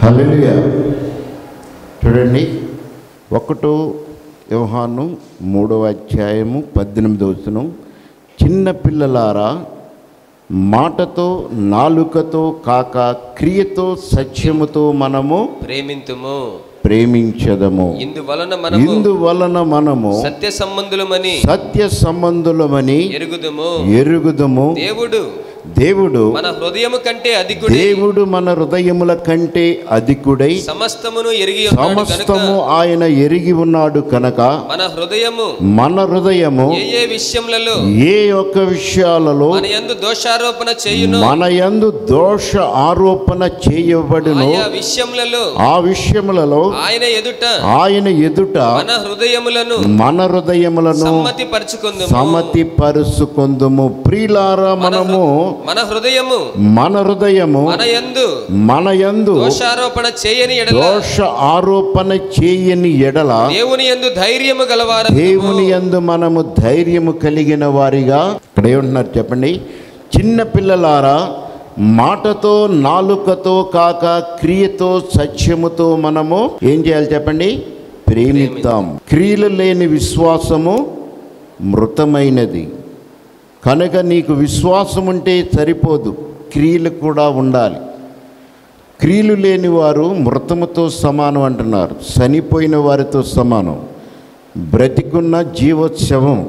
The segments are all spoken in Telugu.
హల్లెలూయా చూడండి ఒకటో యోహాను మూడవ అధ్యాయము పద్దెనిమిదవ వచనం చిన్న పిల్లలారా మాటతో నాలుకతో కాక క్రియతో సత్యముతో మనము ప్రేమింతుము ప్రేమించదము ఇందువలన మనము ఇందువలన మనము సత్య సంబంధులమని సత్య సంబంధులమని ఎరుగుదుము ఎరుగుదము దేవుడు దేవుడు మన హృదయము కంటే అధికుడై దేవుడు మన హృదయముల కంటే అధికుడై సమస్తమును ఎరిగి ఉన్నాడు కనుక సమస్తము ఆయన ఎరిగి ఉన్నాడు కనుక మన హృదయము మన హృదయము ఏ ఏ విషయములలో ఏ ఒక్క విషయాలలో మన యందు దోషారోపణ చేయును మన యందు దోష ఆరోపణ చేయబడును ఆయా విషయములలో ఆ విషయములలో ఆయన ఎదుట ఆయన ఎదుట మన హృదయములను మన హృదయములను సమ్మతి పరుచుకుందుము సమతి పరుసుకొందుము ప్రియులారా మనము మన హృదయము మన హృదయము మన యందు మన యందు దోషారోపణ చేయని ఎడల దోష ఆరోపణ చేయని ఎడల దేవుని యందు ధైర్యము గలవారు దేవుని యందు మనము ధైర్యము కలిగిన వారిగా ఇక్కడ ఏమంటున్నారు చెప్పండి చిన్న పిల్లలారా మాటతో నాలుకతో కాక క్రియతో సత్యముతో మనము ఏం చేయాలి చెప్పండి ప్రేమిద్దాం క్రియలు లేని విశ్వాసము మృతమైనది కనుక నీకు విశ్వాసం ఉంటే సరిపోదు క్రియలు కూడా ఉండాలి క్రియలు లేని వారు మృతముతో సమానం అంటున్నారు చనిపోయిన వారితో సమానం బ్రతికున్న జీవోత్సవం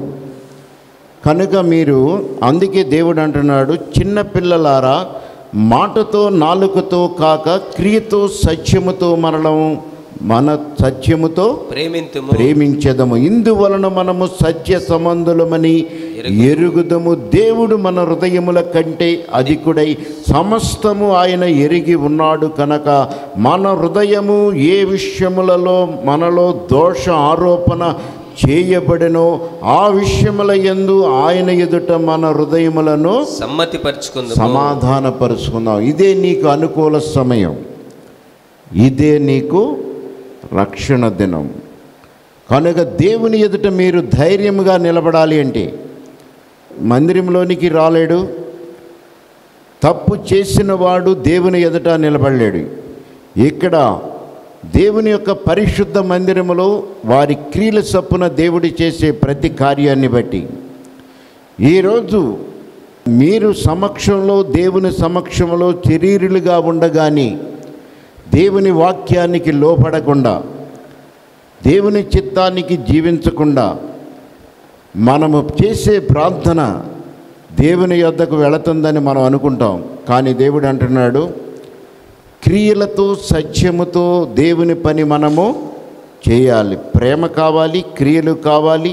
కనుక మీరు అందుకే దేవుడు అంటున్నాడు చిన్న పిల్లలారా మాటతో నాలుకతో కాక క్రియతో సత్యముతో మరణం మన సత్యముతో ప్రేమింతుము ప్రేమించదము ఇందువలన మనము సత్య సంబంధులమని ఎరుగుదము దేవుడు మన హృదయముల కంటే అధికుడై సమస్తము ఆయన ఎరిగి ఉన్నాడు కనుక మన హృదయము ఏ విషయములలో మనలో దోష ఆరోపణ చేయబడినో ఆ విషయముల యందు ఆయన ఎదుట మన హృదయములను సమ్మతి పరుచుకుందుము సమాధానపరుచుకుందాం ఇదే నీకు అనుకూల సమయం ఇదే నీకు రక్షణ దినం కనుక దేవుని ఎదుట మీరు ధైర్యంగా నిలబడాలి అంటే మందిరంలోనికి రాలేడు తప్పు చేసిన వాడు దేవుని ఎదుట నిలబడలేడు ఇక్కడ దేవుని యొక్క పరిశుద్ధ మందిరములో వారి క్రియల చప్పున దేవుడు చేసే ప్రతి కార్యాన్ని బట్టి ఈరోజు మీరు సమక్షంలో దేవుని సమక్షంలో శరీరులుగా ఉండగాని దేవుని వాక్యానికి లోపడకుండా దేవుని చిత్తానికి జీవించకుండా మనము చేసే ప్రార్థన దేవుని యొద్దకు వెళుతుందని మనం అనుకుంటాం కానీ దేవుడు అంటున్నాడు క్రియలతో సత్యముతో దేవుని పని మనము చేయాలి ప్రేమ కావాలి క్రియలు కావాలి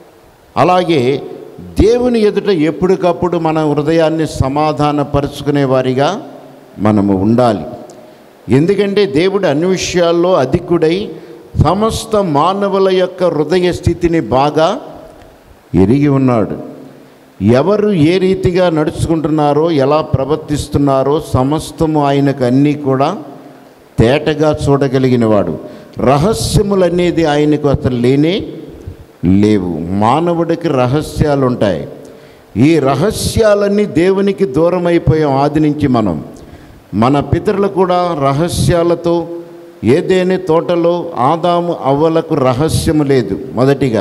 అలాగే దేవుని ఎదుట ఎప్పటికప్పుడు మన హృదయాన్ని సమాధానపరుచుకునే వారిగా మనము ఉండాలి ఎందుకంటే దేవుడు అన్ని విషయాల్లో అధికుడై సమస్త మానవుల యొక్క హృదయ స్థితిని బాగా ఎరిగి ఉన్నాడు ఎవరు ఏ రీతిగా నడుచుకుంటున్నారో ఎలా ప్రవర్తిస్తున్నారో సమస్తము ఆయనకు అన్నీ కూడా తేటగా చూడగలిగినవాడు రహస్యములనేది ఆయనకు అసలు లేనే లేవు మానవుడికి రహస్యాలు ఉంటాయి ఈ రహస్యాలన్నీ దేవునికి దూరం అయిపోయాం ఆది నుంచి మనం మన పితరులు కూడా రహస్యాలతో ఏదేని తోటలో ఆదాము అవ్వలకు రహస్యము లేదు మొదటిగా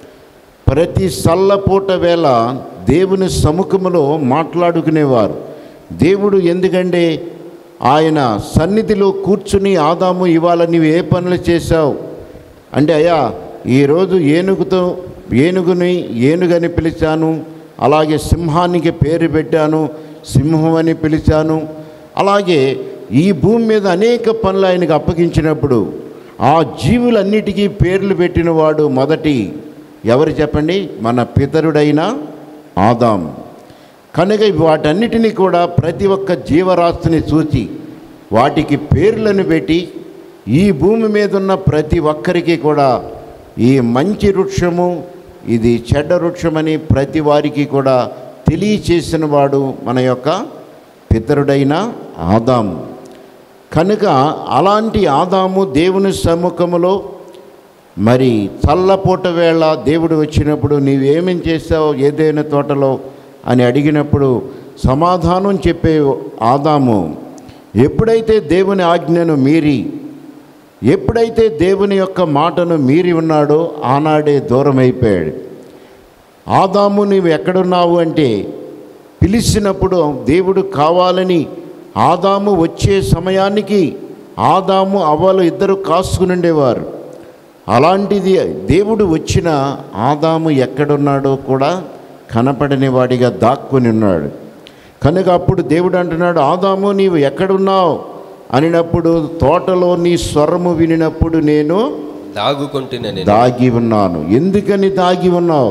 ప్రతి సల్లపూట వేళ దేవుని సముఖములో మాట్లాడుకునేవారు దేవుడు ఎందుకంటే ఆయన సన్నిధిలో కూర్చుని ఆదాము ఇవాళ నీవు ఏ పనులు చేశావు అంటే అయ్యా ఈరోజు ఏనుగుతో ఏనుగుని ఏనుగని పిలిచాను అలాగే సింహానికి పేరు పెట్టాను సింహం అని పిలిచాను అలాగే ఈ భూమి మీద అనేక పనులు ఆయనకు అప్పగించినప్పుడు ఆ జీవులన్నిటికీ పేర్లు పెట్టినవాడు మొదటి ఎవరు చెప్పండి మన పితరుడైన ఆదాం కనుక వాటన్నిటినీ కూడా ప్రతి ఒక్క జీవరాశిని చూసి వాటికి పేర్లను పెట్టి ఈ భూమి మీద ఉన్న ప్రతి ఒక్కరికి కూడా ఈ మంచి వృక్షము ఇది చెడ్డ వృక్షమని ప్రతి వారికి కూడా తెలియచేసిన వాడు మన యొక్క పితరుడైన ఆదాము కనుక అలాంటి ఆదాము దేవుని సముఖములో మరి చల్లపూట వేళ దేవుడు వచ్చినప్పుడు నీవేమేం చేసావు ఏదైనా తోటలో అని అడిగినప్పుడు సమాధానం చెప్పే ఆదాము ఎప్పుడైతే దేవుని ఆజ్ఞను మీరి ఎప్పుడైతే దేవుని యొక్క మాటను మీరి ఉన్నాడో ఆనాడే దూరం అయిపోయాడు ఆదాము నీవు ఎక్కడున్నావు అంటే పిలిచినప్పుడు దేవుడు కావాలని ఆదాము వచ్చే సమయానికి ఆదాము అవ్వలు ఇద్దరు కాసుకుని ఉండేవారు అలాంటిది దేవుడు వచ్చిన ఆదాము ఎక్కడున్నాడో కూడా కనపడని వాడిగా దాక్కుని ఉన్నాడు కనుక అప్పుడు దేవుడు అంటున్నాడు ఆదాము నీవు ఎక్కడున్నావు అనినప్పుడు తోటలో నీ స్వరము వినినప్పుడు నేను దాగుకుంటున్నా నేను దాగి ఉన్నాను ఎందుకని దాగి ఉన్నావు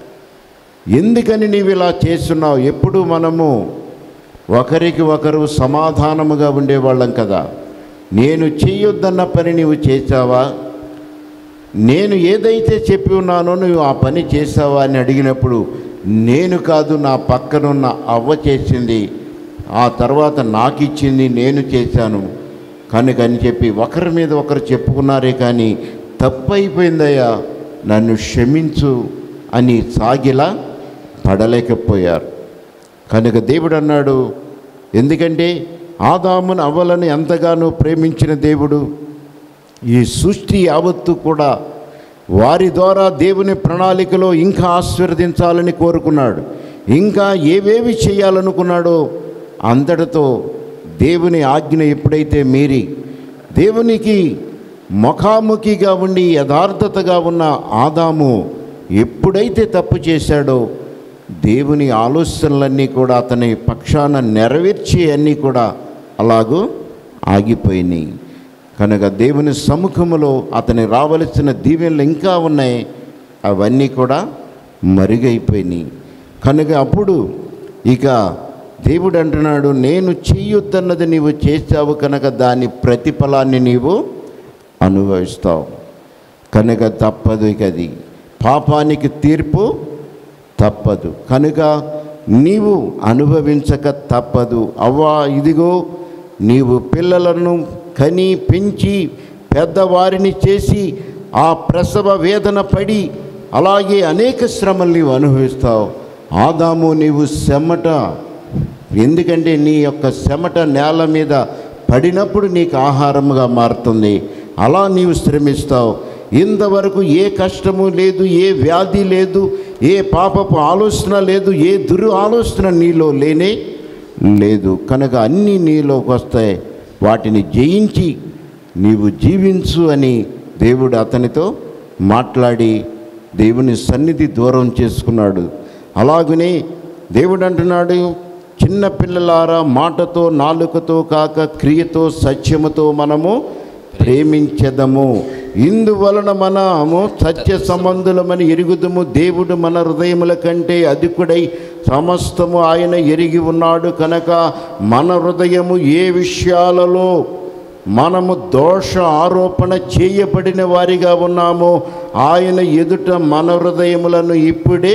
ఎందుకని నీవు ఇలా చేస్తున్నావు ఎప్పుడు మనము ఒకరికి ఒకరు సమాధానముగా ఉండేవాళ్ళం కదా నేను చెయ్యొద్దన్న పని నీవు చేశావా నేను ఏదైతే చెప్పి ఉన్నానో నువ్వు ఆ పని చేసావా అని అడిగినప్పుడు నేను కాదు నా పక్కనున్న అవ్వ చేసింది ఆ తర్వాత నాకు ఇచ్చింది నేను చేశాను కనుక అని చెప్పి ఒకరి మీద ఒకరు చెప్పుకున్నారే కానీ తప్పైపోయిందయ్యా నన్ను క్షమించు అని సాగిలా పడలేకపోయారు కనుక దేవుడు అన్నాడు ఎందుకంటే ఆదామును అవ్వలను ఎంతగానో ప్రేమించిన దేవుడు ఈ సృష్టి యావత్తు కూడా వారి ద్వారా దేవుని ప్రణాళికలో ఇంకా ఆశీర్వదించాలని కోరుకున్నాడు ఇంకా ఏవేవి చేయాలనుకున్నాడో అంతటితో దేవుని ఆజ్ఞ ఎప్పుడైతే మీరి దేవునికి ముఖాముఖిగా ఉండి యథార్థతగా ఉన్న ఆదాము ఎప్పుడైతే తప్పు చేశాడో దేవుని ఆలోచనలన్నీ కూడా అతని పక్షాన నెరవేర్చే అన్నీ కూడా అలాగూ ఆగిపోయినాయి కనుక దేవుని సముఖములో అతని రావలసిన దీవెనలు ఇంకా ఉన్నాయి అవన్నీ కూడా మరుగైపోయినాయి కనుక అప్పుడు ఇక దేవుడు అంటున్నాడు నేను చెయ్యొద్దన్నది నీవు చేసావు కనుక దాని ప్రతిఫలాన్ని నీవు అనుభవిస్తావు కనుక తప్పదు ఇక అది పాపానికి తీర్పు తప్పదు కనుక నీవు అనుభవించక తప్పదు అవ్వా ఇదిగో నీవు పిల్లలను కని పెంచి పెద్దవారిని చేసి ఆ ప్రసవ వేదన పడి అలాగే అనేక శ్రమలు నీవు అనుభవిస్తావు ఆదాము నీవు చెమట ఎందుకంటే నీ యొక్క చెమట నేల మీద పడినప్పుడు నీకు ఆహారముగా మారుతుంది అలా నీవు శ్రమిస్తావు ఇంతవరకు ఏ కష్టము లేదు ఏ వ్యాధి లేదు ఏ పాపపు ఆలోచన లేదు ఏ దురు ఆలోచన నీలో లేనే లేదు కనుక అన్నీ నీలోకి వస్తాయి వాటిని జయించి నీవు జీవించు అని దేవుడు అతనితో మాట్లాడి దేవుని సన్నిధి దూరం చేసుకున్నాడు అలాగనే దేవుడు అంటున్నాడు చిన్న పిల్లలారా మాటతో నాలుకతో కాక క్రియతో సత్యముతో మనము ప్రేమించదము ఇందువలన మనము సత్య సంబంధులమని ఎరుగుదము దేవుడు మన హృదయముల కంటే అధికుడై సమస్తము ఆయన ఎరిగి ఉన్నాడు కనుక మన హృదయము ఏ విషయాలలో మనము దోష ఆరోపణ చేయబడిన వారిగా ఉన్నామో ఆయన ఎదుట మన హృదయములను ఇప్పుడే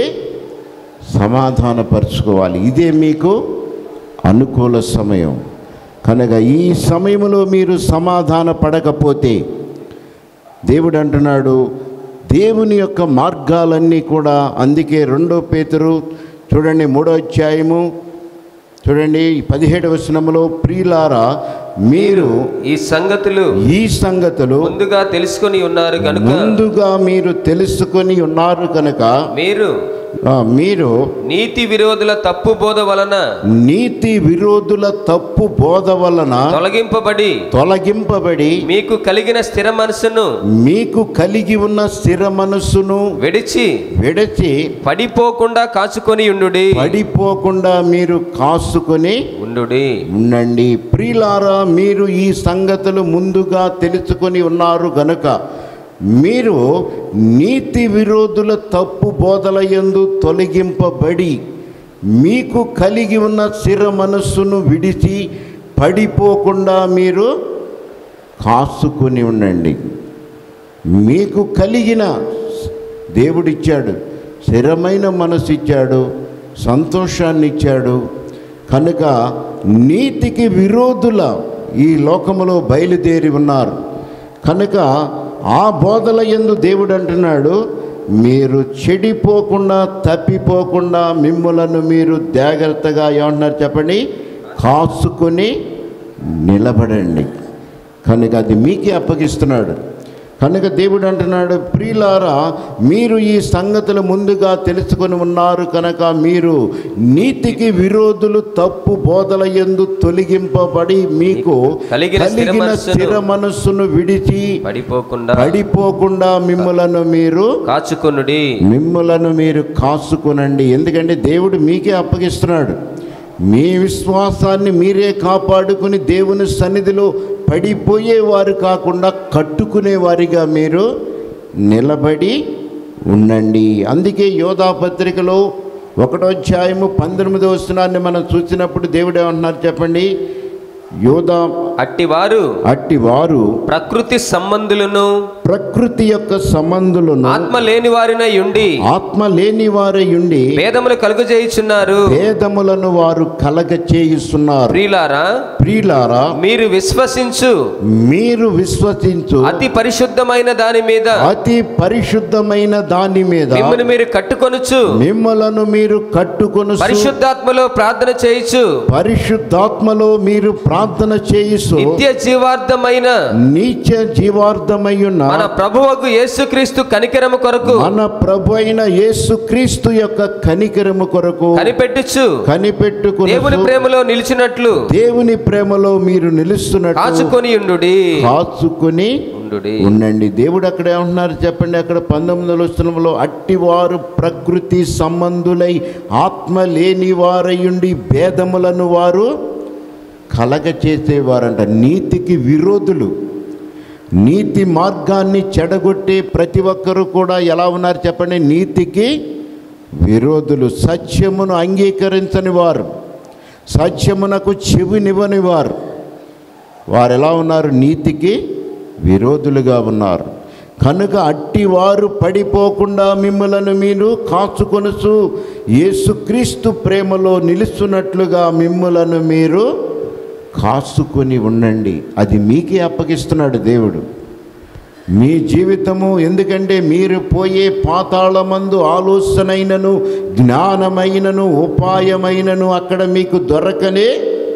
సమాధానపరుచుకోవాలి ఇదే మీకు అనుకూల సమయం కనుక ఈ సమయంలో మీరు సమాధాన పడకపోతే దేవుడు అంటున్నాడు దేవుని యొక్క మార్గాలన్నీ కూడా అందుకే రెండో పేతురు చూడండి మూడో అధ్యాయము చూడండి పదిహేడు వచనములో ప్రియులారా మీరు ఈ సంగతులు ఈ సంగతులు ముందుగా తెలుసుకొని ఉన్నారు కనుక ముందుగా మీరు తెలుసుకొని ఉన్నారు కనుక మీరు ఆ, మీరు నీతి విరోధుల తప్పు బోధ వలన నీతి విరోధుల తప్పు బోధ వలన తొలగింపబడి తొలగింపబడి మీకు కలిగిన స్థిర మనసును మీకు కలిగి ఉన్న స్థిర మనస్సును విడిచి విడచి పడిపోకుండా కాచుకొని ఉండుడి పడిపోకుండా మీరు కాసుకొని ఉండుడి ఉండండి ప్రియులారా మీరు ఈ సంగతులు ముందుగా తెలుసుకొని ఉన్నారు గనుక మీరు నీతి విరోధుల తప్పు బోధల యందు తొలగింపబడి మీకు కలిగి ఉన్న స్థిర మనస్సును విడిచి పడిపోకుండా మీరు కాసుకొని ఉండండి మీకు కలిగిన దేవుడిచ్చాడు స్థిరమైన మనసు ఇచ్చాడు సంతోషాన్ని ఇచ్చాడు కనుక నీతికి విరోధుల ఈ లోకములో బయలుదేరి ఉన్నారు కనుక ఆ బోధల ఎందు దేవుడు అంటున్నాడు మీరు చెడిపోకుండా తప్పిపోకుండా మిమ్ములను మీరు జాగ్రత్తగా ఏమంటున్నారు చెప్పండి కాసుకొని నిలబడండి కనుక అది మీకే అప్పగిస్తున్నాడు కనుక దేవుడు అంటున్నాడు ప్రియులారా మీరు ఈ సంగతులు ముందుగా తెలుసుకొని ఉన్నారు కనుక మీరు నీతికి విరోధులు తప్పు బోధల ఎందు తొలగింపబడి మీకు కలిగిన స్థిర కలిగిన మనస్సును స్థిర మనస్సును విడిచి పడిపోకుండా పడిపోకుండా మిమ్మలను మీరు కాచుకొనుడి మిమ్మలను మీరు కాసుకునండి ఎందుకంటే దేవుడు మీకే అప్పగిస్తున్నాడు మీ విశ్వాసాన్ని మీరే కాపాడుకుని దేవుని సన్నిధిలో పడిపోయేవారు కాకుండా కట్టుకునేవారిగా మీరు నిలబడి ఉండండి అందుకే యోధా పత్రికలో ఒకటో అధ్యాయము పంతొమ్మిదో వచనాన్ని మనం చూసినప్పుడు దేవుడు ఏమంటున్నారు చెప్పండి యోధా అట్టివారు అట్టి వారు ప్రకృతి సంబంధులను ప్రకృతి యొక్క సంబంధులను ఆత్మ లేని వారినై ఉండి ఆత్మ లేని వారై ఉండి భేదములు కలుగజేయుచున్నారు భేదములను వారు కలగ చేయిస్తున్నారు ప్రియులారా ప్రియులారా మీరు విశ్వసించు మీరు విశ్వసించు అతి పరిశుద్ధమైన దాని మీద అతి పరిశుద్ధమైన దాని మీద మిమ్మల్ని మీరు కట్టుకొనుచు మిమ్మలను మీరు కట్టుకొను పరిశుద్ధాత్మలో ప్రార్థన చేయుచు పరిశుద్ధాత్మలో మీరు ప్రార్థన చేయిసు నిత్య జీవార్థమైన నీచ జీవార్థమై ఉన్న మన ప్రభువకు యేసుక్రీస్తు కనికరము కొరకు మన ప్రభు అయిన యేసుక్రీస్తు యొక్క కనికరము కొరకు కనిపెట్టుచు కనిపెట్టుకుని దేవుని ప్రేమలో నిలిచినట్లు దేవుని ప్రేమలో మీరు నిలుస్తున్నట్టు కాచుకొని ఉండుడి కాచుకొని ఉండుడి ఉండండి దేవుడు అక్కడ ఏమంటున్నారు చెప్పండి అక్కడ పంతొమ్మిది వచనంలో అట్టివారు ప్రకృతి సంబంధులై ఆత్మ లేని వారయుండి భేదములను వారు కలగ చేసేవారంట నీతికి విరోధులు నీతి మార్గాన్ని చెడగొట్టే ప్రతి ఒక్కరూ కూడా ఎలా ఉన్నారు చెప్పండి నీతికి విరోధులు సత్యమును అంగీకరించని వారు సత్యమునకు చెవినివ్వని వారు వారు ఎలా ఉన్నారు నీతికి విరోధులుగా ఉన్నారు కనుక అట్టివారు పడిపోకుండా మిమ్మలను మీరు కాచుకొనుచు యేసుక్రీస్తు ప్రేమలో నిలుస్తున్నట్లుగా మిమ్మలను మీరు కాసుకొని ఉండండి అది మీకే అప్పగిస్తున్నాడు దేవుడు మీ జీవితము ఎందుకంటే మీరు పోయే పాతాళమందు ఆలోచనైనను జ్ఞానమైనను ఉపాయమైనను అక్కడ మీకు దొరకనే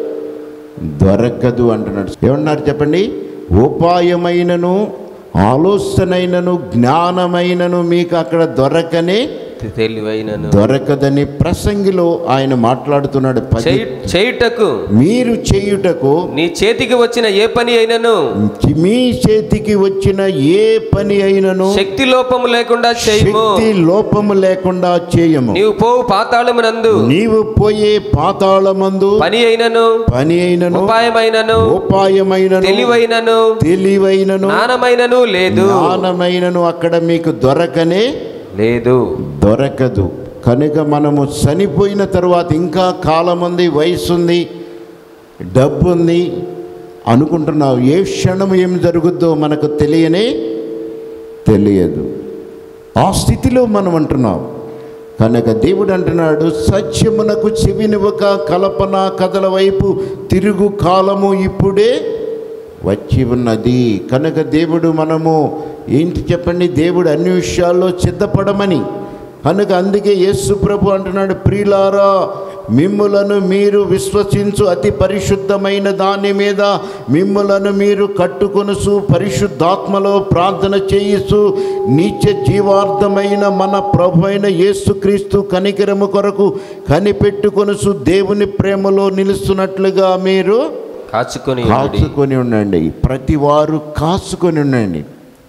దొరకదు అంటున్నాడు ఏమన్నారు చెప్పండి ఉపాయమైనను ఆలోచనైనను జ్ఞానమైనను మీకు అక్కడ దొరకనే తెలివైనను దొరకదని ప్రసంగిలో ఆయన మాట్లాడుతున్నాడు పది చేయి- చేయుటకు మీరు చేయుటకు నీ చేతికి వచ్చిన ఏ పని అయినను మీ చేతికి వచ్చిన ఏ పని అయినను శక్తి లోపము లేకుండా చేయము శక్తి లోపము లేకుండా చేయము నీవు పోవు పాతాళమునందు నీవు పోయే పాతాళమందు పని అయినను పని అయినను ఉపాయమైనను ఉపాయమైనను తెలివైనను తెలివైనను జ్ఞానమైనను లేదు జ్ఞానమైనను అక్కడ మీకు దొరకనే లేదు దొరకదు కనుక మనము చనిపోయిన తర్వాత ఇంకా కాలం ఉంది వయసు ఉంది డబ్బు ఉంది అనుకుంటున్నావు ఏ క్షణం ఏం జరుగుద్దో మనకు తెలియనే తెలియదు ఆ స్థితిలో మనం అంటున్నాం కనుక దేవుడు అంటున్నాడు సత్యమునకు చెవినివ్వక కల్పన కథల వైపు తిరుగు కాలము ఇప్పుడే వచ్చి ఉన్నది కనుక దేవుడు మనము ఏంటి చెప్పండి దేవుడు అన్ని విషయాల్లో సిద్ధపడమని కనుక అందుకే యేసు ప్రభు అంటున్నాడు ప్రియులారా మిమ్ములను మీరు విశ్వసించు అతి పరిశుద్ధమైన దాని మీద మిమ్ములను మీరు కట్టుకొనుసు పరిశుద్ధాత్మలో ప్రార్థన చేయిస్తూ నీచ జీవార్థమైన మన ప్రభు అయిన యేసుక్రీస్తు కనికరము కొరకు కనిపెట్టుకొనుసు దేవుని ప్రేమలో నిలుస్తున్నట్లుగా మీరు కాచుకొని ఉండుడి. కాచుకొని ఉండండి ప్రతి వారు కాచుకొని ఉండండి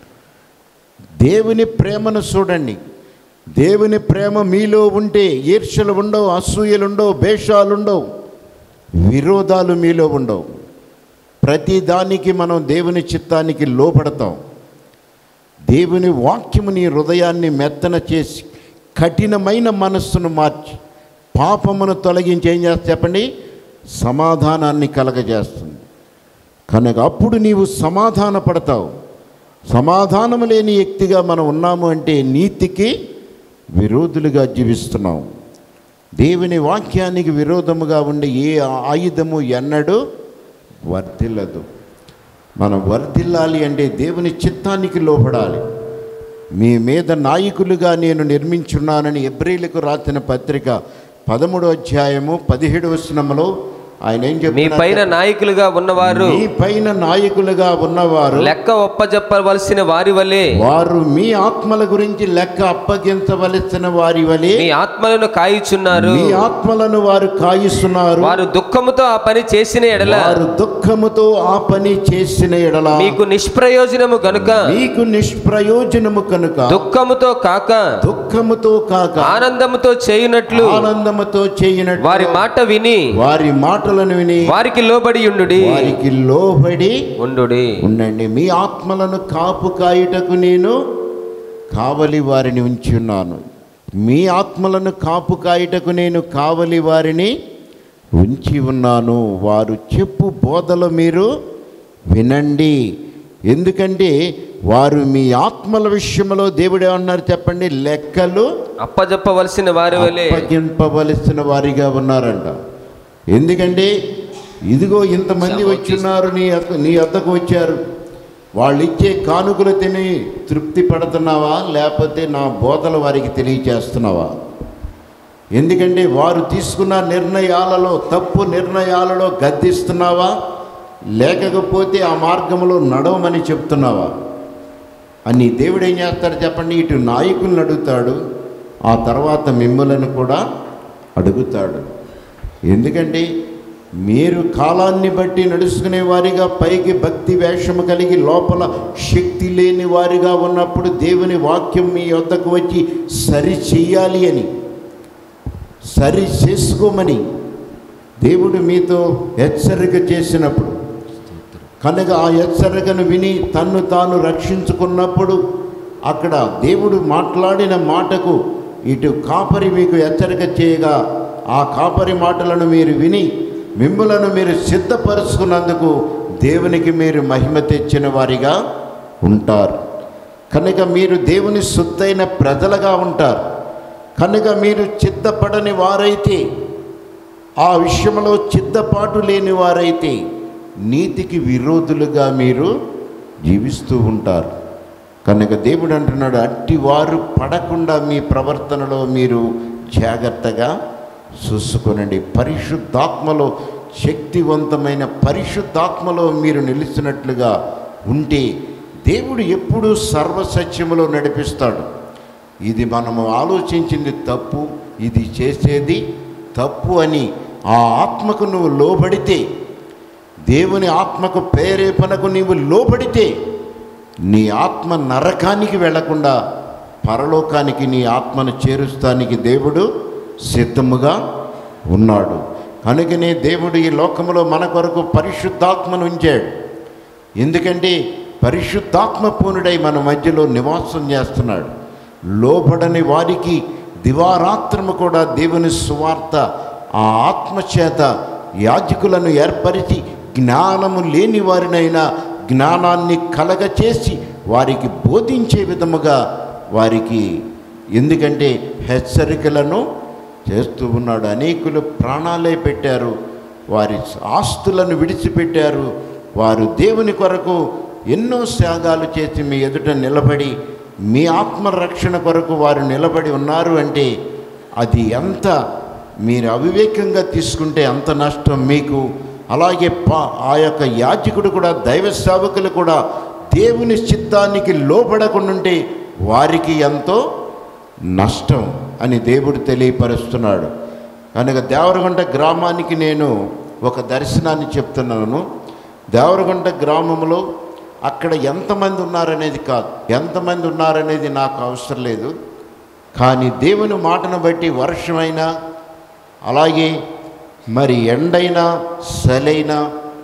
దేవుని ప్రేమను చూడండి దేవుని ప్రేమ మీలో ఉంటే ఈర్ష్యలు ఉండవు అసూయలు ఉండవు భేషాలు ఉండవు విరోధాలు మీలో ఉండవు ప్రతి దానికి మనం దేవుని చిత్తానికి లోపడతాం దేవుని వాక్యము నీ హృదయాన్ని మెత్తన చేసి కఠినమైన మనస్సును మార్చి పాపమును తొలగించి ఏం చేస్తా చెప్పండి సమాధానాన్ని కలగజేస్తుంది కనుక అప్పుడు నీవు సమాధాన పడతావు సమాధానం లేని వ్యక్తిగా మనం ఉన్నాము అంటే నీతికి విరోధులుగా జీవిస్తున్నాం దేవుని వాక్యానికి విరోధముగా ఉండే ఏ ఆయుధము ఎన్నడూ వర్ధిల్లదు మనం వర్ధిల్లాలి అంటే దేవుని చిత్తానికి లోపడాలి మీ మీద నాయకులుగా నేను నిర్మించున్నానని ఎబ్రిలకు రాసిన పత్రిక పదమూడో అధ్యాయము పదిహేడు వచనములో ఆయన ఏం మీ చెప్తున్నారు పైన నాయకులుగా ఉన్నవారు మీ పైన నాయకులుగా ఉన్నవారు లెక్క ఒప్పజెప్పవలసిన వారి వలె వారు మీ ఆత్మల గురించి లెక్క అప్పగించవలసిన వారి వలె మీ ఆత్మలను కాయుచున్నారు మీ ఆత్మలను వారు కాయిస్తున్నారు వారు దుఃఖముతో ఆ పని చేసిన ఎడల వారు దుఃఖముతో ఆ పని చేసిన ఎడల మీకు నిష్ప్రయోజనము గనుక మీకు నిష్ప్రయోజనము కనుక దుఃఖముతో కాక దుఃఖముతో కాక ఆనందముతో చేయునట్లు ఆనందముతో చేయనట్టు వారి మాట విని వారి మాటలను విని వారికి లోబడి ఉండుడి వారికి లోబడి ఉండుడి ఉండండి మీ ఆత్మలను కాపు కాయుటకు నేను కావలి వారిని ఉంచి ఉన్నాను మీ ఆత్మలను కాపు కాయుటకు నేను కావలి వారిని ఉంచి ఉన్నాను వారు చెప్పు బోధలు మీరు వినండి ఎందుకంటే వారు మీ ఆత్మల విషయంలో దేవుడు ఏమన్నారు చెప్పండి లెక్కలు అప్పజెప్పవలసిన వారి వలె అప్పగింపవలసిన వారిగా ఉన్నారంట ఎందుకంటే ఇదిగో ఇంతమంది వచ్చున్నారు నీ అక్క నీ వద్దకు వచ్చారు వాళ్ళు ఇచ్చే కానుకలు తిని తృప్తి పడుతున్నావా లేకపోతే నా బోధలు వారికి తెలియచేస్తున్నావా ఎందుకంటే వారు తీసుకున్న నిర్ణయాలలో తప్పు నిర్ణయాలలో గద్దిస్తున్నావా లేకపోతే ఆ మార్గంలో నడవమని చెప్తున్నావా అని దేవుడు ఏం చేస్తాడు చెప్పండి ఇటు నాయకులను అడుగుతాడు ఆ తర్వాత మిమ్మలను కూడా అడుగుతాడు ఎందుకంటే మీరు కాలాన్ని బట్టి నడుచుకునే వారిగా పైకి భక్తి వేషము కలిగి లోపల శక్తి లేని వారిగా ఉన్నప్పుడు దేవుని వాక్యం మీ వద్దకు వచ్చి సరి చెయ్యాలి అని సరి చేసుకోమని దేవుడు మీతో హెచ్చరిక చేసినప్పుడు కనుక ఆ హెచ్చరికను విని తన్ను తాను రక్షించుకున్నప్పుడు అక్కడ దేవుడు మాట్లాడిన మాటకు ఇటు కాపరి మీకు హెచ్చరిక చేయగా ఆ కాపరి మాటలను మీరు విని మిమ్మలను మీరు సిద్ధపరుచుకున్నందుకు దేవునికి మీరు మహిమ తెచ్చిన వారిగా ఉంటారు కనుక మీరు దేవుని సొత్తైన ప్రజలుగా ఉంటారు కనుక మీరు చిత్తపడని వారైతే ఆ విషయంలో చిత్తపాటు లేని వారైతే నీతికి విరోధులుగా మీరు జీవిస్తూ ఉంటారు కనుక దేవుడు అంటున్నాడు అట్టి వారు పడకుండా మీ ప్రవర్తనలో మీరు జాగ్రత్తగా చూసుకొనండి పరిశుద్ధాత్మలో శక్తివంతమైన పరిశుద్ధాత్మలో మీరు నిలిచినట్లుగా ఉంటే దేవుడు ఎప్పుడూ సర్వసత్యములో నడిపిస్తాడు ఇది మనము ఆలోచించింది తప్పు ఇది చేసేది తప్పు అని ఆ ఆత్మకు నువ్వు లోబడితే దేవుని ఆత్మకు ప్రేరేపణకు నీవు లోబడితే నీ ఆత్మ నరకానికి వెళ్లకుండా పరలోకానికి నీ ఆత్మను చేరుస్తానికి దేవుడు సిద్ధముగా ఉన్నాడు కనుకనే దేవుడు ఈ లోకములో మన కొరకు పరిశుద్ధాత్మను ఉంచాడు ఎందుకంటే పరిశుద్ధాత్మ పూనుడై మన మధ్యలో నివాసం చేస్తున్నాడు లోబడని వారికి దివారాత్రము కూడా దేవుని సువార్త ఆ ఆత్మచేత యాజకులను ఏర్పరిచి జ్ఞానము లేని వారినైనా జ్ఞానాన్ని కలగచేసి వారికి బోధించే విధముగా వారికి ఎందుకంటే హెచ్చరికలను చేస్తూ ఉన్నాడు అనేకులు ప్రాణాలే పెట్టారు వారి ఆస్తులను విడిచిపెట్టారు వారు దేవుని కొరకు ఎన్నో త్యాగాలు చేసి మీ ఎదుట నిలబడి మీ ఆత్మరక్షణ కొరకు వారు నిలబడి ఉన్నారు అంటే అది ఎంత మీరు అవివేకంగా తీసుకుంటే అంత నష్టం మీకు అలాగే పా ఆ యొక్క యాజకుడు కూడా దైవ సేవకులు కూడా దేవుని చిత్తానికి లోపడకుండా వారికి ఎంతో నష్టం అని దేవుడు తెలియపరుస్తున్నాడు కనుక దేవరగుంట గ్రామానికి నేను ఒక దర్శనాన్ని చెప్తున్నాను దేవరగుంట గ్రామంలో అక్కడ ఎంతమంది ఉన్నారనేది కాదు ఎంతమంది ఉన్నారనేది నాకు అవసరం లేదు కానీ దేవుని మాటను బట్టి వర్షమైనా అలాగే మరి ఎండైనా సలైనా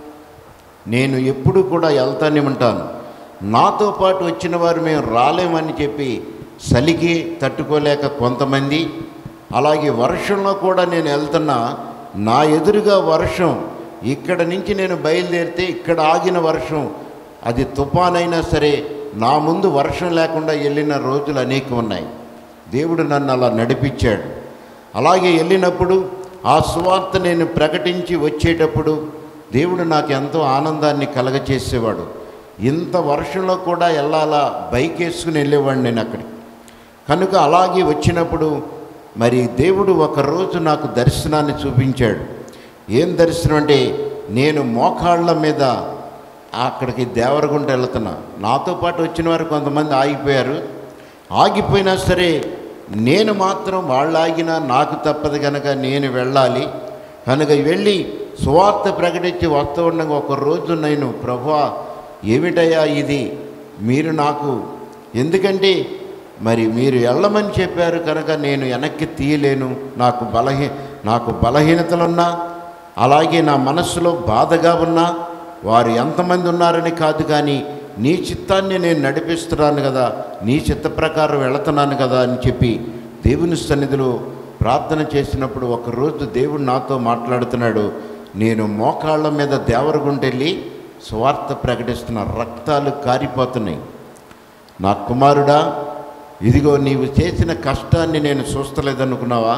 నేను ఎప్పుడు కూడా వెళ్తానే ఉంటాను నాతో పాటు వచ్చిన వారు మేము రాలేమని చెప్పి చలికి తట్టుకోలేక కొంతమంది అలాగే వర్షంలో కూడా నేను వెళ్తున్నా నా ఎదురుగా వర్షం ఇక్కడ నుంచి నేను బయలుదేరితే ఇక్కడ ఆగిన వర్షం అది తుఫానైనా సరే నా ముందు వర్షం లేకుండా వెళ్ళిన రోజులు అనేకం ఉన్నాయి దేవుడు నన్ను అలా నడిపించాడు అలాగే వెళ్ళినప్పుడు ఆ సువార్త నేను ప్రకటించి వచ్చేటప్పుడు దేవుడు నాకు ఎంతో ఆనందాన్ని కలగచేసేవాడు ఇంత వర్షంలో కూడా వెళ్ళాలా బైక్ వేసుకుని వెళ్ళేవాడిని నేను అక్కడికి కనుక అలాగే వచ్చినప్పుడు మరి దేవుడు ఒకరోజు నాకు దర్శనాన్ని చూపించాడు ఏం దర్శనం అంటే నేను మోకాళ్ళ మీద అక్కడికి దేవరగుంట వెళ్తున్నా నాతో పాటు వచ్చిన వారు కొంతమంది ఆగిపోయారు ఆగిపోయినా సరే నేను మాత్రం వాళ్ళు ఆగినా నాకు తప్పదు కనుక నేను వెళ్ళాలి కనుక వెళ్ళి సువార్త ప్రకటించి వస్తూ ఉండగా ఒక రోజు నేను ప్రభువా ఏమిటయ్యా ఇది మీరు నాకు ఎందుకంటే మరి మీరు వెళ్ళమని చెప్పారు కనుక నేను వెనక్కి తీయలేను నాకు బలహీ నాకు బలహీనతలున్నా అలాగే నా మనస్సులో బాధగా ఉన్నా వారు ఎంతమంది ఉన్నారని కాదు కానీ నీ చిత్తాన్ని నేను నడిపిస్తున్నాను కదా నీ చిత్త ప్రకారం వెళుతున్నాను కదా అని చెప్పి దేవుని సన్నిధిలో ప్రార్థన చేసినప్పుడు ఒకరోజు దేవుడు నాతో మాట్లాడుతున్నాడు నేను మోకాళ్ళ మీద దేవరగుంటెళ్ళి స్వార్థ ప్రకటిస్తున్న రక్తాలు కారిపోతున్నాయి నా కుమారుడా ఇదిగో నీవు చేసిన కష్టాన్ని నేను చూస్తలేదనుకున్నావా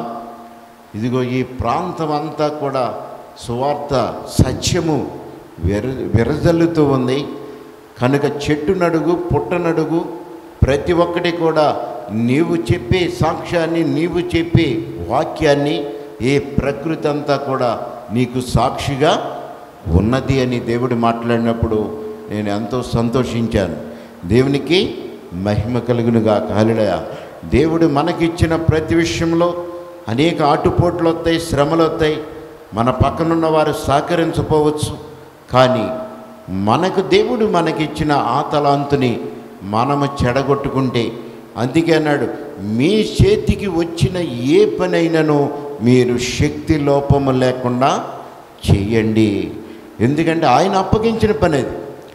ఇదిగో ఈ ప్రాంతం అంతా కూడా సువార్త సత్యము విర విరజల్లుతూ ఉంది కనుక చెట్టు నడుగు పుట్ట నడుగు ప్రతి ఒక్కటి కూడా నీవు చెప్పే సాక్ష్యాన్ని నీవు చెప్పే వాక్యాన్ని ఏ ప్రకృతి అంతా కూడా నీకు సాక్షిగా ఉన్నది అని దేవుడు మాట్లాడినప్పుడు నేను ఎంతో సంతోషించాను దేవునికి మహిమ కలుగునుగా కాలిడయ దేవుడు మనకిచ్చిన ప్రతి విషయంలో అనేక ఆటుపోట్లు వస్తాయి శ్రమలు వస్తాయి మన పక్కనున్న వారు సహకరించపోవచ్చు కానీ మనకు దేవుడు మనకిచ్చిన ఆ తలాంతుని మనము చెడగొట్టుకుంటే అందుకే అన్నాడు మీ చేతికి వచ్చిన ఏ పనైనను మీరు శక్తి లోపము లేకుండా చెయ్యండి ఎందుకంటే ఆయన అప్పగించిన పని అది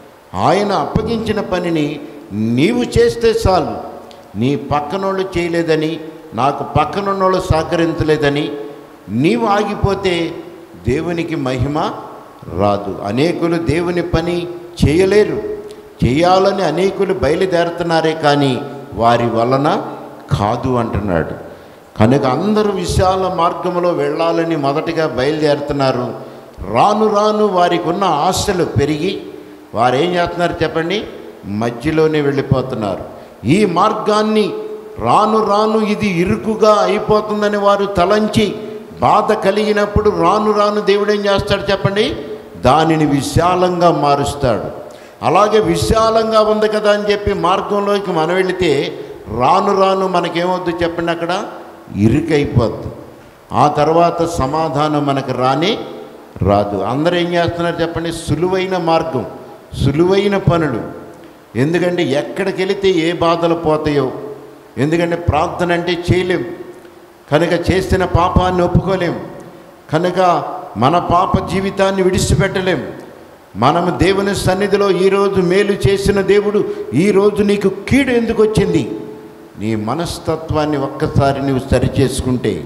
ఆయన అప్పగించిన పనిని నీవు చేస్తే చాలు నీ పక్కనోళ్ళు చేయలేదని నాకు పక్కనున్నోళ్ళు సహకరించలేదని నీవు ఆగిపోతే దేవునికి మహిమ రాదు అనేకులు దేవుని పని చేయలేరు చేయాలని అనేకులు బయలుదేరుతున్నారే కానీ వారి వలన కాదు అంటున్నాడు కనుక అందరూ విశాల మార్గంలో వెళ్ళాలని మొదటగా బయలుదేరుతున్నారు రాను రాను వారికి ఉన్న ఆశలు పెరిగి వారు ఏం చేస్తున్నారు చెప్పండి మధ్యలోనే వెళ్ళిపోతున్నారు ఈ మార్గాన్ని రాను రాను ఇది ఇరుకుగా అయిపోతుందని వారు తలంచి బాధ కలిగినప్పుడు రాను రాను దేవుడు ఏం చేస్తాడు చెప్పండి దానిని విశాలంగా మారుస్తాడు అలాగే విశాలంగా ఉంది కదా అని చెప్పి మార్గంలోకి మనం వెళితే రాను రాను మనకేమవుద్దు చెప్పండి అక్కడ ఇరుకైపోద్ది ఆ తర్వాత సమాధానం మనకు రానే రాదు అందరూ ఏం చేస్తున్నారు చెప్పండి సులువైన మార్గం సులువైన పనులు ఎందుకంటే ఎక్కడికి వెళితే ఏ బాధలు పోతాయో ఎందుకంటే ప్రార్థన అంటే చేయలేం కనుక చేసిన పాపాన్ని ఒప్పుకోలేం కనుక మన పాప జీవితాన్ని విడిచిపెట్టలేం మనము దేవుని సన్నిధిలో ఈరోజు మేలు చేసిన దేవుడు ఈరోజు నీకు కీడు ఎందుకు వచ్చింది నీ మనస్తత్వాన్ని ఒక్కసారి నువ్వు సరిచేసుకుంటే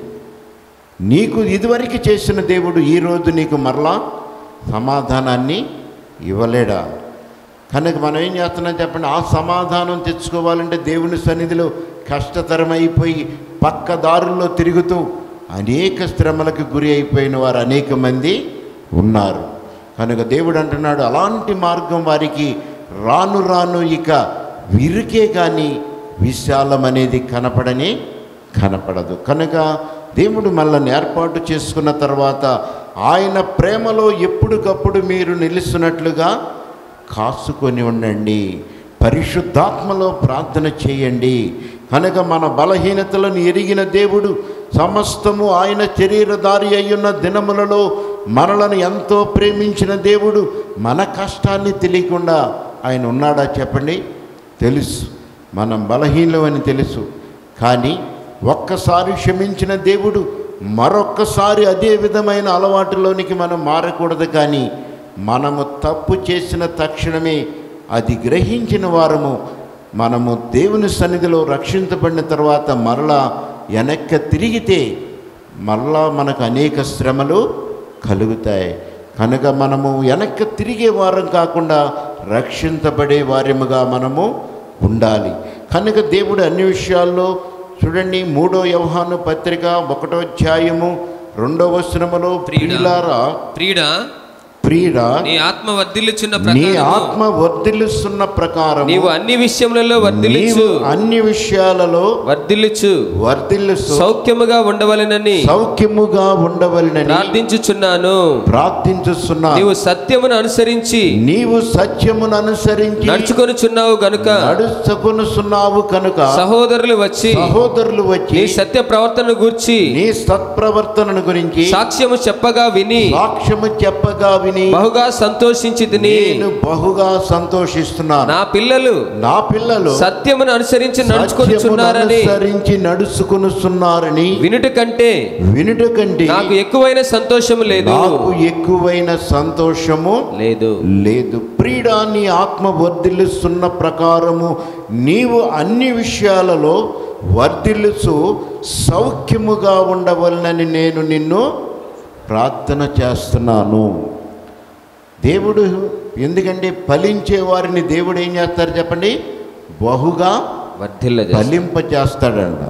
నీకు ఇదివరకు చేసిన దేవుడు ఈరోజు నీకు మరలా సమాధానాన్ని ఇవ్వలేడా కనుక మనం ఏం చేస్తున్నాం చెప్పండి ఆ సమాధానం తెచ్చుకోవాలంటే దేవుని సన్నిధిలో కష్టతరమైపోయి పక్క దారుల్లో తిరుగుతూ అనేక శ్రమలకు గురి అయిపోయిన వారు అనేక మంది ఉన్నారు కనుక దేవుడు అంటున్నాడు అలాంటి మార్గం వారికి రాను రాను ఇక విరికే కానీ విశాలం అనేది కనపడని కనపడదు కనుక దేవుడు మనల్ని ఏర్పాటు చేసుకున్న తర్వాత ఆయన ప్రేమలో ఎప్పటికప్పుడు మీరు నిలుస్తున్నట్లుగా కాసుకొని ఉండండి పరిశుద్ధాత్మలో ప్రార్థన చేయండి కనుక మన బలహీనతలను ఎరిగిన దేవుడు సమస్తము ఆయన శరీరధారి అయ్యున్న దినములలో మనలను ఎంతో ప్రేమించిన దేవుడు మన కష్టాన్ని తెలియకుండా ఆయన ఉన్నాడా చెప్పండి తెలుసు మనం బలహీనమని తెలుసు కానీ ఒక్కసారి క్షమించిన దేవుడు మరొక్కసారి అదే విధమైన అలవాటులోనికి మనం మారకూడదు కానీ మనము తప్పు చేసిన తక్షణమే అది గ్రహించిన వారము మనము దేవుని సన్నిధిలో రక్షించబడిన తర్వాత మరలా వెనక్కి తిరిగితే మరలా మనకు అనేక శ్రమలు కలుగుతాయి కనుక మనము వెనక్కి తిరిగే వారం కాకుండా రక్షించబడే వారముగా మనము ఉండాలి కనుక దేవుడు అన్ని విషయాల్లో చూడండి మూడో వ్యవహాను పత్రిక ఒకటో అధ్యాయము రెండో వచనములో ప్రియులారా ప్రియుడా ప్రియుడా నీ ఆత్మ వర్ధిల్లుచున్న నీ ప్రకారము ఆత్మ వర్ధిల్లుస్తున్న ప్రకారం నీవు అన్ని విషయములలో వర్ధిల్లుచు నీవు అన్ని విషయాలలో వర్ధిల్లుచు వర్ధిల్లుస్తూ సౌఖ్యముగా ఉండవలెనని సౌఖ్యముగా ఉండవలనని ప్రార్థించుచున్నాను ప్రార్థించుస్తున్నా నీవు సత్యమును అనుసరించి నీవు సత్యమును అనుసరించి నడుచుకొనుచున్నావు గనుక నడుచుకొనుచున్నావు కనుక సహోదరులు వచ్చి సహోదరులు వచ్చి నీ సత్య ప్రవర్తన గూర్చి నీ సత్ప్రవర్తనను గురించి సాక్ష్యము చెప్పగా విని సాక్ష్యము చెప్పగా విని బహుగా సంతోషించి తిని నేను బహుగా సంతోషిస్తున్నాను నా పిల్లలు నా పిల్లలు సత్యమును అనుసరించి సత్యమును నడుచుకొనుచున్నారని అనుసరించి నడుచుకొనుచున్నారని వినుట కంటే వినుట కంటే నాకు ఎక్కువైన సంతోషము లేదు నాకు ఎక్కువైన సంతోషము లేదు లేదు ప్రియుడా నీ ఆత్మ వర్ధిల్లుస్తున్న ప్రకారము నీవు అన్ని విషయాలలో వర్ధిల్లుచు సౌఖ్యముగా ఉండవలనని నేను నిన్ను ప్రార్థన చేస్తున్నాను దేవుడు ఎందుకంటే ఫలించే వారిని దేవుడు ఏం చేస్తారు చెప్పండి బహుగా వర్ధిల్ల ఫలింప చేస్తాడంట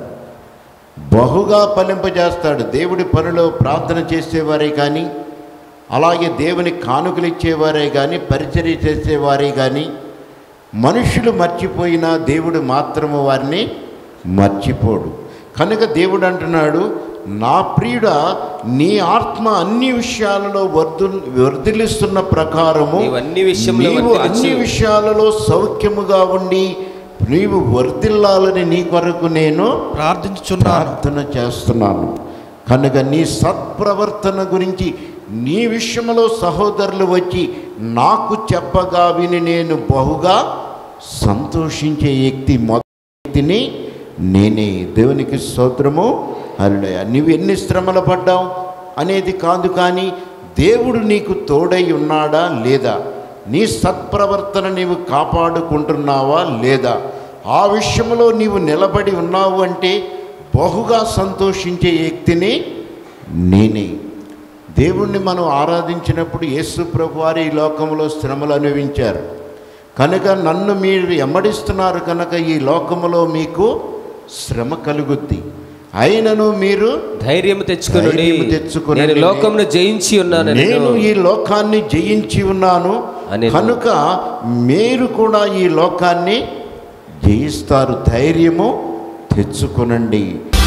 బహుగా ఫలింప చేస్తాడు దేవుడి పనిలో ప్రార్థన చేసేవారే కానీ అలాగే దేవుని కానుకలు ఇచ్చేవారే కానీ పరిచర్య చేసేవారే కానీ మనుషులు మర్చిపోయినా దేవుడు మాత్రము వారిని మర్చిపోడు కనుక దేవుడు అంటున్నాడు నా ప్రియుడ నీ ఆత్మ అన్ని విషయాలలో వర్ధు వర్ధిల్లిస్తున్న ప్రకారము నీవు అన్ని విషయంలో నీవు వర్ధిల్లుచు. అన్ని విషయాలలో సౌఖ్యముగా ఉండి నీవు వర్ధిల్లాలని నీ కొరకు నేను ప్రార్థించుచున్నాను ప్రార్థన చేస్తున్నాను కనుక నీ సత్ప్రవర్తన గురించి నీ విషయంలో సహోదరులు వచ్చి నాకు చెప్పగా విని నేను బహుగా సంతోషించే వ్యక్తి మొదటి వ్యక్తిని నేనే దేవునికి స్తోత్రము హల్లెలూయా నువ్వు ఎన్ని శ్రమలు పడ్డావు అనేది కాదు కానీ దేవుడు నీకు తోడై ఉన్నాడా లేదా నీ సత్ప్రవర్తన నీవు కాపాడుకుంటున్నావా లేదా ఆ విషయంలో నీవు నిలబడి ఉన్నావు అంటే బహుగా సంతోషించే వ్యక్తిని నేనే దేవుణ్ణి మనం ఆరాధించినప్పుడు యేసు ప్రభు వారి ఈ లోకంలో శ్రమలు అనుభవించారు కనుక నన్ను మీరు ఎమ్మడిస్తున్నారు కనుక ఈ లోకములో మీకు శ్రమ కలుగుద్ది అయినను మీరు ధైర్యం తెచ్చుకుని ధైర్యము తెచ్చుకొనుడి. నేను లోకమును జయించి ఉన్నాను నేను ఈ లోకాన్ని జయించి ఉన్నాను అనెను. కనుక మీరు కూడా ఈ లోకాన్ని జయిస్తారు ధైర్యము తెచ్చుకొనండి